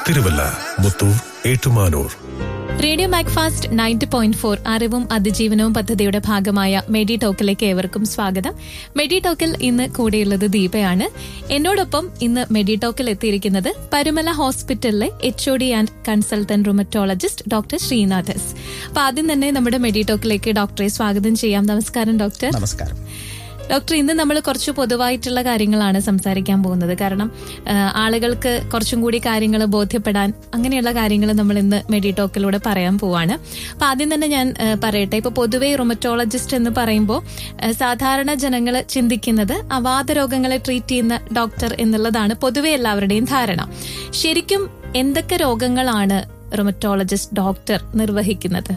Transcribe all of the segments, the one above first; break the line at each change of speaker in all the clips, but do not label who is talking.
Thiruvalla Muthoor Ettumanoor
radio Macfast ninety point four അറിവും അതിജീവനവും പദ്ധതിയുടെ ഭാഗമായ മെഡി ടോക്കിലേക്ക് ഏവർക്കും സ്വാഗതം മെഡി ടോക്കിൽ ഇന്ന് കൂടെയുള്ളത് ദീപയാണ് എന്നോടൊപ്പം ഇന്ന് മെഡി ടോക്കിൽ എത്തിയിരിക്കുന്നത് പരുമല ഹോസ്പിറ്റലിലെ H O D and consultant rheumatologist doctor Sreenath S അപ്പൊ ആദ്യം തന്നെ നമ്മുടെ മെഡി ടോക്കിലേക്ക് ഡോക്ടറെ സ്വാഗതം ചെയ്യാം നമസ്കാരം ഡോക്ടർ
നമസ്കാരം
ഡോക്ടർ ഇന്ന് നമ്മൾ കുറച്ച് പൊതുവായിട്ടുള്ള കാര്യങ്ങളാണ് സംസാരിക്കാൻ പോകുന്നത് കാരണം ആ, ആളുകൾക്ക് കുറച്ചും കൂടി കാര്യങ്ങൾ ബോധ്യപ്പെടാൻ അങ്ങനെയുള്ള കാര്യങ്ങൾ നമ്മൾ ഇന്ന് മെഡി ടോക്കിലൂടെ പറയാൻ പോവാണ് അപ്പൊ ആദ്യം തന്നെ ഞാൻ ആ, പറയട്ടെ ഇപ്പൊ പൊതുവെ റുമറ്റോളജിസ്റ്റ് എന്ന് പറയുമ്പോൾ ആ, സാധാരണ ജനങ്ങൾ ചിന്തിക്കുന്നത് അവാത രോഗങ്ങളെ ട്രീറ്റ് ചെയ്യുന്ന ഡോക്ടർ എന്നുള്ളതാണ് പൊതുവെ എല്ലാവരുടെയും ധാരണ ശരിക്കും എന്തൊക്കെ രോഗങ്ങളാണ് റുമറ്റോളജിസ്റ്റ് ഡോക്ടർ നിർവഹിക്കുന്നത്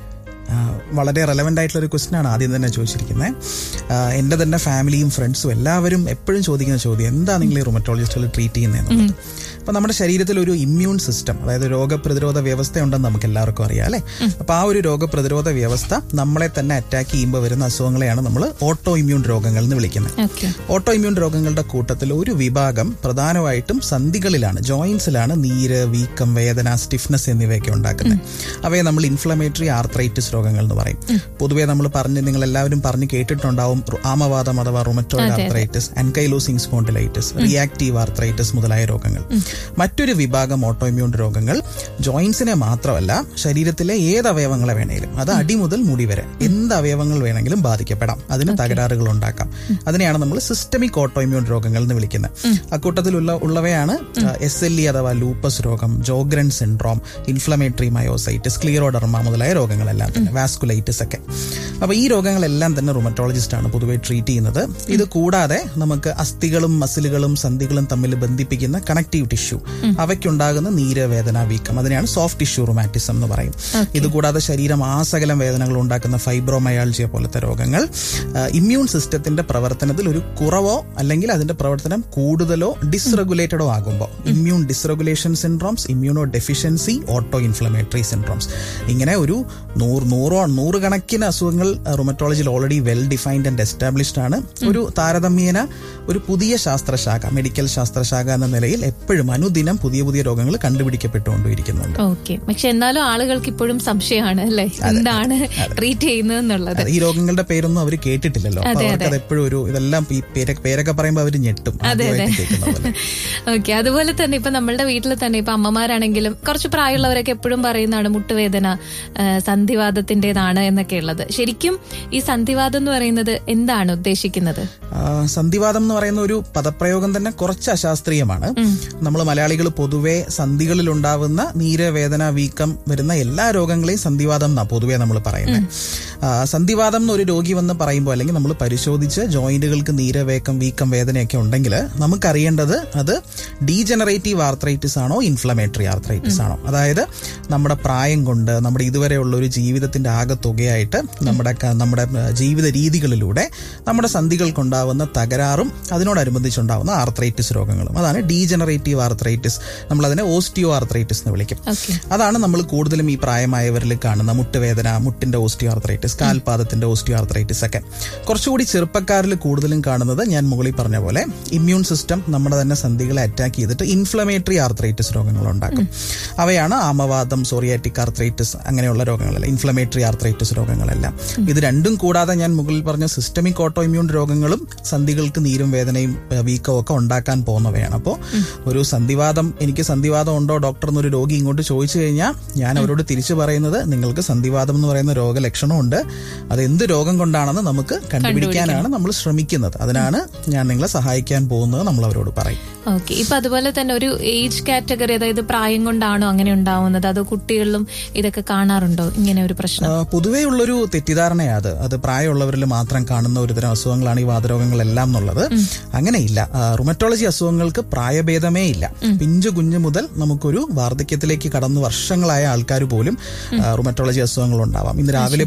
ആ, വളരെ റെലവെന്റ് ആയിട്ടുള്ള ഒരു ക്വസ്റ്റൻ ആണ് ആദ്യം തന്നെ ചോദിച്ചിരിക്കുന്നത് ആ, എന്റെ തന്നെ ഫാമിലിയും ഫ്രണ്ട്സും എല്ലാവരും എപ്പോഴും ചോദിക്കുന്ന ചോദ്യം എന്താ നിങ്ങൾ ഈ റുമറ്റോളജിസ്റ്റുകൾ ട്രീറ്റ് ചെയ്യുന്നത് അപ്പൊ നമ്മുടെ ശരീരത്തിൽ ഒരു ഇമ്മ്യൂൺ സിസ്റ്റം അതായത് രോഗപ്രതിരോധ വ്യവസ്ഥ ഉണ്ടെന്ന് നമുക്ക് എല്ലാവർക്കും അറിയാം അല്ലെ അപ്പൊ ആ ഒരു രോഗപ്രതിരോധ വ്യവസ്ഥ നമ്മളെ തന്നെ അറ്റാക്ക് ചെയ്യുമ്പോൾ വരുന്ന അസുഖങ്ങളെയാണ് നമ്മൾ ഓട്ടോ ഇമ്മ്യൂൺ രോഗങ്ങൾ എന്ന് വിളിക്കുന്നത്
ഓക്കെ
ഓട്ടോ ഇമ്മ്യൂൺ രോഗങ്ങളുടെ കൂട്ടത്തിൽ ഒരു വിഭാഗം പ്രധാനമായിട്ടും സന്ധികളിലാണ് ജോയിന്റ്സിലാണ് നീര് വീക്കം വേദന സ്റ്റിഫ്നെസ് എന്നിവയൊക്കെ ഉണ്ടാക്കുന്നത് അവയെ നമ്മൾ ഇൻഫ്ലമേറ്ററി ആർത്രൈറ്റിസ് രോഗങ്ങൾ എന്ന് പറയും പൊതുവേ നമ്മൾ പറഞ്ഞ് നിങ്ങൾ എല്ലാവരും പറഞ്ഞ് കേട്ടിട്ടുണ്ടാവും റു- ആമവാദം അഥവാ rheumatoid arthritis ankylosing spondylitis reactive arthritis മുതലായ രോഗങ്ങൾ മറ്റൊരു വിഭാഗം ഓട്ടോ ഇമ്മ്യൂൺ രോഗങ്ങൾ ജോയിന്റ്സിനെ മാത്രമല്ല ശരീരത്തിലെ ഏത് അവയവങ്ങളെ വേണമെങ്കിലും അത് അടി മുതൽ മുടി വരെ എന്ത് അവയവങ്ങൾ വേണമെങ്കിലും ബാധിക്കപ്പെടാം അതിന് തകരാറുകൾ ഉണ്ടാക്കാം അതിനെയാണ് നമ്മൾ സിസ്റ്റമിക് ഓട്ടോ ഇമ്മ്യൂൺ രോഗങ്ങൾ എന്ന് വിളിക്കുന്നത് അക്കൂട്ടത്തിലുള്ള ഉള്ളവയാണ് എസ് എൽ ഇ അഥവാ ലൂപ്പസ് രോഗം Sjogren syndrome inflammatory myositis scleroderma മുതലായ രോഗങ്ങളെല്ലാം തന്നെ വാസ്കുലൈറ്റിസ് ഒക്കെ അപ്പൊ ഈ രോഗങ്ങളെല്ലാം തന്നെ റുമറ്റോളജിസ്റ്റ് ആണ് പൊതുവെ ട്രീറ്റ് ചെയ്യുന്നത് ഇത് കൂടാതെ നമുക്ക് അസ്ഥികളും മസിലുകളും സന്ധികളും തമ്മിൽ ബന്ധിപ്പിക്കുന്ന കണക്റ്റീവ് ടിഷ്യൂ അവയ്ക്കുണ്ടാകുന്ന നീര് വേദന വീക്കം അതിനെയാണ് സോഫ്റ്റ് ടിഷ്യൂ റുമാറ്റിസം എന്ന് പറയും ഇത് കൂടാതെ ശരീരം ആസകലം വേദനകൾ ഉണ്ടാക്കുന്ന ഫൈബ്രോമയാൾജിയ പോലത്തെ രോഗങ്ങൾ ആ, ഇമ്മ്യൂൺ സിസ്റ്റത്തിന്റെ പ്രവർത്തനത്തിൽ ഒരു കുറവോ അല്ലെങ്കിൽ അതിന്റെ പ്രവർത്തനം കൂടുതലോ ഡിസ്റെഗുലേറ്റഡോ ആകുമ്പോൾ immune dysregulation syndromes immunodeficiency autoinflammatory syndromes ഇങ്ങനെ ഒരു നൂറ് നൂറോ നൂറുകണക്കിന് അസുഖങ്ങൾ റുമറ്റോളജിയിൽ already well defined and established ആണ് ഒരു താരതമ്യേന ഒരു പുതിയ ശാസ്ത്രശാഖ മെഡിക്കൽ ശാസ്ത്രശാഖ എന്ന നിലയിൽ എപ്പോഴും അനുദിനം പുതിയ പുതിയ രോഗങ്ങൾ കണ്ടുപിടിക്കപ്പെട്ടുകൊണ്ടിരിക്കുന്നുണ്ട്
ഓക്കെ പക്ഷെ എന്നാലും ആളുകൾക്ക് ഇപ്പോഴും സംശയമാണ് അല്ലെ എന്താണ് ട്രീറ്റ് ചെയ്യുന്നത് എന്നുള്ളത്
ഈ രോഗങ്ങളുടെ പേരൊന്നും അവർ കേട്ടിട്ടില്ലല്ലോ അപ്പൊ അവർക്ക് അത് എപ്പോഴും ഒരു ഇതെല്ലാം ഈ പേരൊക്കെ പേരൊക്കെ പറയുമ്പോൾ അവർ ഞെട്ടും ആദ്യമായിട്ട് കേൾക്കുന്ന പോലെ
ഓക്കെ അതുപോലെ തന്നെ ഇപ്പൊ നമ്മളുടെ വീട്ടിൽ തന്നെ ഇപ്പൊ അമ്മമാരാണെങ്കിലും കുറച്ച് പ്രായമുള്ളവരൊക്കെ എപ്പോഴും പറയുന്നതാണ് മുട്ടുവേദന ആ, സന്ധിവാദത്തിന്റേതാണ് എന്നൊക്കെ ഉള്ളത് ശരിക്കും ഈ സന്ധിവാദം എന്ന് പറയുന്നത് എന്താണ് ഉദ്ദേശിക്കുന്നത്
ആ, സന്ധിവാദം എന്ന് പറയുന്ന ഒരു പദപ്രയോഗം തന്നെ കുറച്ച് അശാസ്ത്രീയമാണ് നമ്മൾ മലയാളികൾ പൊതുവെ സന്ധികളിൽ ഉണ്ടാവുന്ന നീര് വേദന വീക്കം വരുന്ന എല്ലാ രോഗങ്ങളെയും സന്ധിവാദം എന്നാ പൊതുവെ നമ്മൾ പറയുന്നത് ആ, സന്ധിവാദം എന്ന് ഒരു രോഗി വന്ന് പറയുമ്പോൾ അല്ലെങ്കിൽ നമ്മൾ പരിശോധിച്ച് ജോയിന്റുകൾക്ക് നീര് വേക്കം വീക്കം വേദനയൊക്കെ ഉണ്ടെങ്കിൽ നമുക്കറിയേണ്ടത് അത് ഡീജനറേറ്റീവ് ആർത്രൈറ്റിസ് ആണോ ഇൻഫ്ലമേറ്ററി ആർത്രൈറ്റിസ് ആണോ അതായത് നമ്മുടെ പ്രായം കൊണ്ട് നമ്മുടെ ഇതുവരെയുള്ള ഒരു ജീവിതത്തിന്റെ ആകെ തുകയായിട്ട് നമ്മുടെ ക- നമ്മുടെ ആ, ജീവിത രീതികളിലൂടെ നമ്മുടെ സന്ധികൾക്കുണ്ടാവുന്ന തകരാറും അതിനോടനുബന്ധിച്ചുണ്ടാവുന്ന ആർത്രൈറ്റിസ് രോഗങ്ങളും അതാണ് ഡീജനറേറ്റീവ് ആർത്രൈറ്റിസ് നമ്മൾ അതിനെ ഓസ്റ്റിയോ ആർത്രൈറ്റിസ് എന്ന് വിളിക്കും
ഓക്കെ
അതാണ് നമ്മൾ കൂടുതലും ഈ പ്രായമായവരിൽ കാണുന്ന മുട്ടുവേദന മുട്ടിന്റെ ഓസ്റ്റിയോ ആർത്രൈറ്റിസ് കാൽപാദത്തിന്റെ ഓസ്റ്റിയോ ആർത്രൈറ്റിസ് ഒക്കെ കുറച്ചുകൂടി ചെറുപ്പക്കാരിൽ കൂടുതലും കാണുന്നത് ഞാൻ മുകളിൽ പറഞ്ഞ പോലെ ഇമ്മ്യൂൺ സിസ്റ്റം നമ്മുടെ തന്നെ സന്ധികളെ അറ്റാക്ക് ചെയ്തിട്ട് ഇൻഫ്ലമേറ്ററി ആർത്രൈറ്റിസ് രോഗങ്ങൾ ഉണ്ടാക്കും അവയാണ് ആമവാദം സോറിയാറ്റിക് ആർത്രൈറ്റിസ് അങ്ങനെയുള്ള രോഗങ്ങളല്ല ഇൻഫ്ലമേറ്ററി ആർത്രൈറ്റിസ് രോഗങ്ങളെല്ലാം ഇത് രണ്ടും കൂടാതെ ഞാൻ മുകളിൽ പറഞ്ഞ സിസ്റ്റമിക് ഓട്ടോ ഇമ്മ്യൂൺ രോഗങ്ങളും സന്ധികൾക്ക് നീരും വേദനയും ഏഹ്, വീക്കവും ഒക്കെ ഉണ്ടാക്കാൻ പോകുന്നവയാണ് അപ്പോൾ ഒരു സന്ധിവാദം എനിക്ക് സന്ധിവാദം ഉണ്ടോ ഡോക്ടർ എന്നൊരു രോഗി ഇങ്ങോട്ട് ചോദിച്ചു കഴിഞ്ഞാൽ ഞാൻ അവരോട് തിരിച്ചു പറയുന്നത് നിങ്ങൾക്ക് സന്ധിവാദം എന്ന് പറയുന്ന രോഗലക്ഷണമുണ്ട് അത് എന്ത് രോഗം കൊണ്ടാണെന്ന് നമുക്ക് കണ്ടുപിടിക്കാനാണ് നമ്മൾ ശ്രമിക്കുന്നത് അതിനാണ് ഞാൻ നിങ്ങളെ സഹായിക്കാൻ പോകുന്നത് നമ്മൾ അവരോട് പറയും
ഓക്കെ ഇപ്പൊ അതുപോലെ തന്നെ ഒരു ഏജ് കാറ്റഗറി അതായത് പ്രായം കൊണ്ടാണോ അങ്ങനെ ഉണ്ടാവുന്നത് അതോ കുട്ടികളിലും ഇതൊക്കെ കാണാറുണ്ടോ ഇങ്ങനെ ഒരു പ്രശ്നം
ആ, പൊതുവേ ഉള്ളൊരു തെറ്റിദ്ധാരണയാ അത് അത് പ്രായമുള്ളവരിൽ മാത്രം കാണുന്ന ഒരുതരം അസുഖങ്ങളാണ് ഈ വാതരോഗങ്ങളെല്ലാം എന്നുള്ളത് അങ്ങനെയില്ല ആ, റുമറ്റോളജി അസുഖങ്ങൾക്ക് പ്രായഭേദമേ ഇല്ല പിഞ്ചു കുഞ്ഞു മുതൽ നമുക്കൊരു വാർദ്ധക്യത്തിലേക്ക് കടന്ന് വർഷങ്ങളായ ആൾക്കാർ പോലും ആ, റുമറ്റോളജി അസുഖങ്ങൾ ഉണ്ടാവാം ഇന്ന് രാവിലെ പോലും ഞാൻ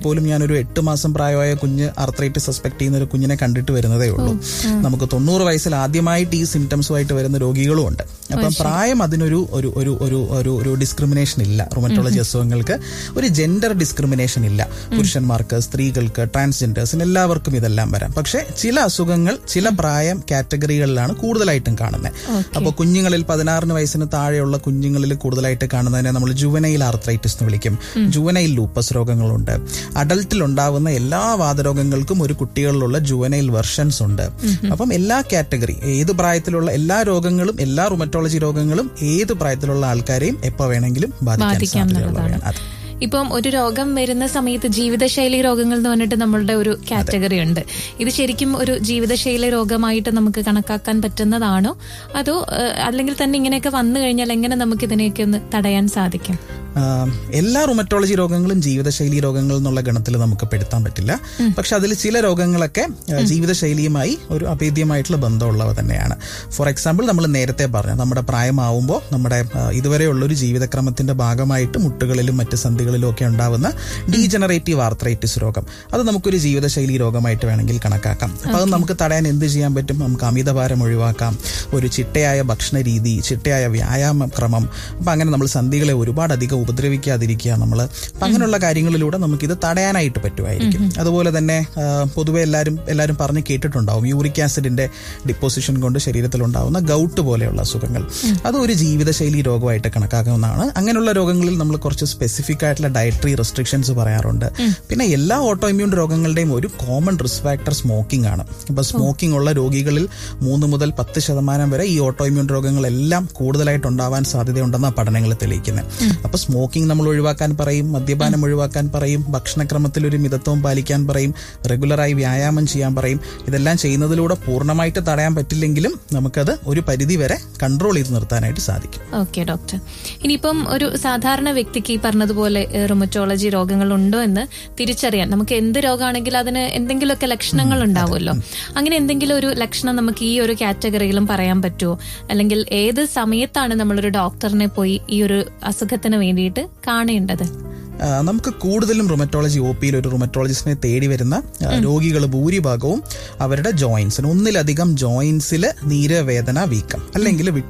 ഞാനൊരു എട്ട് മാസം പ്രായമായ കുഞ്ഞ് ആർത്രൈറ്റിസ് സസ്പെക്ട് ചെയ്യുന്ന ഒരു കുഞ്ഞിനെ കണ്ടിട്ട് വരുന്നതേ ഉള്ളൂ നമുക്ക് തൊണ്ണൂറ് വയസ്സിൽ ആദ്യമായിട്ട് ഈ സിംറ്റംസുമായിട്ട് വരുന്ന രോഗികളും ഉണ്ട് അപ്പം പ്രായം അതിനൊരു ഒരു ഒരു ഒരു ഒരു ഒരു ഡിസ്ക്രിമിനേഷൻ ഇല്ല റുമറ്റോളജി അസുഖങ്ങൾക്ക് ഒരു ജെൻഡർ ഡിസ്ക്രിമിനേഷൻ ഇല്ല പുരുഷന്മാർക്ക് സ്ത്രീകൾക്ക് ട്രാൻസ്ജെൻഡേഴ്സിന് എല്ലാവർക്കും ഇതെല്ലാം വരാം പക്ഷെ ചില അസുഖങ്ങൾ ചില പ്രായം കാറ്റഗറികളിലാണ് കൂടുതലായിട്ടും കാണുന്നത് അപ്പോൾ കുഞ്ഞുങ്ങളിൽ പതിനാറിന് വയസ്സിന് താഴെയുള്ള കുഞ്ഞുങ്ങളിൽ കൂടുതലായിട്ട് കാണുന്നതിനെ നമ്മൾ ജുവനൈൽ ആർത്രൈറ്റിസ് എന്ന് വിളിക്കും ജുവനൈൽ ലൂപ്പസ് രോഗങ്ങളുണ്ട് അഡൽട്ടിൽ ഉണ്ടാവുന്ന എല്ലാ വാതരോഗങ്ങൾക്കും ഒരു കുട്ടികളിലുള്ള ജുവനൈൽ വെർഷൻസ് ഉണ്ട് അപ്പം എല്ലാ കാറ്റഗറി ഏത് പ്രായത്തിലുള്ള എല്ലാ രോഗങ്ങളും എല്ലാ റുമറ്റോളജി രോഗങ്ങളും ഏത് പ്രായത്തിലുള്ള ആൾക്കാരെയും എപ്പോ വേണമെങ്കിലും ബാധിക്കാൻ
ബാധിക്കാം
സാധ്യതയുള്ളവയാണ്
എന്നുള്ളതാണ്
അതെ.
ഇപ്പം ഒരു രോഗം വരുന്ന സമയത്ത് ജീവിതശൈലി രോഗങ്ങൾ എന്ന് പറഞ്ഞിട്ട് നമ്മളുടെ ഒരു കാറ്റഗറി ഉണ്ട് ഇത് ശരിക്കും ഒരു ജീവിതശൈലി രോഗമായിട്ട് നമുക്ക് കണക്കാക്കാൻ പറ്റുന്നതാണോ അതോ ഏഹ്, അല്ലെങ്കിൽ തന്നെ ഇങ്ങനെയൊക്കെ വന്നു കഴിഞ്ഞാൽ എങ്ങനെ നമുക്ക് ഇതിനെയൊക്കെ ഒന്ന് തടയാൻ സാധിക്കും
ആം, എല്ലാ റുമറ്റോളജി രോഗങ്ങളും ജീവിതശൈലി രോഗങ്ങൾ എന്നുള്ള ഗണത്തിൽ നമുക്ക് പെടുത്താൻ പറ്റില്ല പക്ഷെ അതിൽ ചില രോഗങ്ങളൊക്കെ ആ, ജീവിതശൈലിയുമായി ഒരു അഭേദ്യമായിട്ടുള്ള ബന്ധമുള്ളവ തന്നെയാണ് ഫോർ എക്സാമ്പിൾ നമ്മൾ നേരത്തെ പറഞ്ഞു നമ്മുടെ പ്രായമാവുമ്പോൾ നമ്മുടെ ആ, ഇതുവരെയുള്ള ഒരു ജീവിതക്രമത്തിന്റെ ഭാഗമായിട്ട് മുട്ടുകളിലും മറ്റ് സന്ധികളിലും ഒക്കെ ഉണ്ടാവുന്ന ഡീജനറേറ്റീവ് ആർത്രൈറ്റിസ് രോഗം അത് നമുക്കൊരു ജീവിതശൈലി രോഗമായിട്ട് വേണമെങ്കിൽ കണക്കാക്കാം അപ്പൊ അത് നമുക്ക് തടയാൻ എന്ത് ചെയ്യാൻ പറ്റും നമുക്ക് അമിതഭാരം ഒഴിവാക്കാം ഒരു ചിട്ടയായ ഭക്ഷണ രീതി ചിട്ടയായ വ്യായാമ ക്രമം അപ്പൊ അങ്ങനെ നമ്മൾ സന്ധികളെ ഒരുപാട് അധികം ഉപദ്രവിക്കാതിരിക്കുക നമ്മൾ അപ്പൊ അങ്ങനെയുള്ള കാര്യങ്ങളിലൂടെ നമുക്കിത് തടയാനായിട്ട് പറ്റുമായിരിക്കും അതുപോലെ തന്നെ ആ, പൊതുവെ എല്ലാവരും എല്ലാവരും പറഞ്ഞ് കേട്ടിട്ടുണ്ടാവും യൂറിക് ആസിഡിന്റെ ഡിപ്പോസിഷൻ കൊണ്ട് ശരീരത്തിൽ ഉണ്ടാവുന്ന ഗൗട്ട് പോലെയുള്ള അസുഖങ്ങൾ അത് ഒരു ജീവിതശൈലി രോഗമായിട്ട് കണക്കാക്കാവുന്നതാണ് അങ്ങനെയുള്ള രോഗങ്ങളിൽ നമ്മൾ കുറച്ച് സ്പെസിഫിക് ആയിട്ടുള്ള ഡയറ്ററി റെസ്ട്രിക്ഷൻസ് പറയാറുണ്ട് പിന്നെ എല്ലാ ഓട്ടോ ഇമ്മ്യൂൺ രോഗങ്ങളുടെയും ഒരു കോമൺ റിസ്ക് ഫാക്ടർ സ്മോക്കിംഗ് ആണ് ഇപ്പൊ സ്മോക്കിംഗ് ഉള്ള രോഗികളിൽ മൂന്ന് മുതൽ പത്ത് ശതമാനം വരെ ഈ ഓട്ടോ ഇമ്മ്യൂൺ രോഗങ്ങളെല്ലാം കൂടുതലായിട്ട് ഉണ്ടാവാൻ സാധ്യതയുണ്ടെന്നാണ് പഠനങ്ങൾ തെളിയിക്കുന്നത് അപ്പൊ സ്മോക്കിംഗ് നമ്മൾ ഒഴിവാക്കാൻ പറയും മദ്യപാനം ഒഴിവാക്കാൻ പറയും ഭക്ഷണക്രമത്തിൽ ഒരു മിതത്വം പാലിക്കാൻ പറയും റെഗുലറായി വ്യായാമം ചെയ്യാൻ പറയും ഇതെല്ലാം ചെയ്യുന്നതിലൂടെ പൂർണ്ണമായിട്ട് തടയാൻ പറ്റില്ലെങ്കിലും നമുക്കത് ഒരു പരിധി വരെ കൺട്രോൾ ചെയ്ത് നിർത്താനായിട്ട് സാധിക്കും
ഓക്കെ ഡോക്ടർ ഇനിയിപ്പം ഒരു സാധാരണ വ്യക്തിക്ക് ഈ പറഞ്ഞതുപോലെ റുമറ്റോളജി രോഗങ്ങൾ ഉണ്ടോ എന്ന് തിരിച്ചറിയാൻ നമുക്ക് എന്ത് രോഗമാണെങ്കിലും അതിന് എന്തെങ്കിലുമൊക്കെ ലക്ഷണങ്ങൾ ഉണ്ടാവുമല്ലോ അങ്ങനെ എന്തെങ്കിലും ഒരു ലക്ഷണം നമുക്ക് ഈ ഒരു കാറ്റഗറിയിലും പറയാൻ പറ്റുമോ അല്ലെങ്കിൽ ഏത് സമയത്താണ് നമ്മളൊരു ഡോക്ടറിനെ പോയി ഈ ഒരു അസുഖത്തിന് വേണ്ടിയിട്ട് കാണേണ്ടത്
ആ, നമുക്ക് കൂടുതലും റുമറ്റോളജി ഒ പിയിൽ ഒരു റുമറ്റോളജിസ്റ്റിനെ തേടി വരുന്ന രോഗികൾ ഭൂരിഭാഗവും അവരുടെ ജോയിൻസിന് ഒന്നിലധികം ജോയിൻസിൽ നീര് വേദന വീക്കം അല്ലെങ്കിൽ